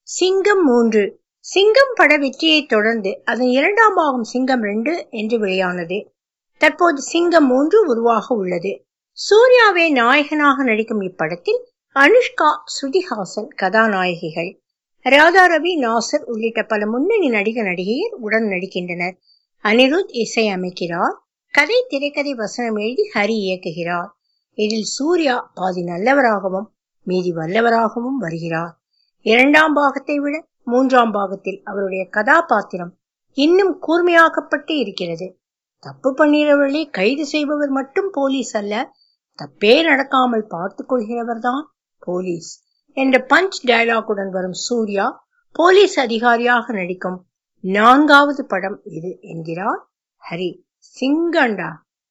சிங்கம் மூன்று சிங்கம் பட வெற்றியை தொடர்ந்து அதன் இரண்டாம் பாகம் சிங்கம் ரெண்டு என்று வெளியானது தற்போது சிங்கம் மூன்று உருவாக உள்ளது சூர்யாவே நாயகனாக நடிக்கும் இப்படத்தில் அனுஷ்கா ஸ்ருதிஹாசன் கதாநாயகிகள் ராதா ரவி நாசர் உள்ளிட்ட பல முன்னணி நடிக நடிகையர் உடன் நடிக்கின்றனர் அனிருத் இசையமைக்கிறார் கதை திரைக்கதை வசனம் எழுதி ஹரி இயக்குகிறார் இதில் சூர்யா பாதி நல்லவராகவும் மீதி வல்லவராகவும் வருகிறார் இரண்டாம் பாகத்தை விட மூன்றாம் பாகத்தில் அவருடைய கதாபாத்திரம் இன்னும் கூர்மையாக்கப்பட்டு இருக்கிறது தப்பு பண்ணுகிறவர்களை கைது செய்பவர் மட்டும் போலீஸ் அல்ல தப்பே நடக்காமல் பார்த்து கொள்கிறவர்தான் போலீஸ் என்ற பஞ்ச் டயலாகுடன் வரும் சூர்யா போலீஸ் அதிகாரியாக நடிக்கும் நான்காவது படம் இது என்கிறார் ஹரி சிங்கண்டா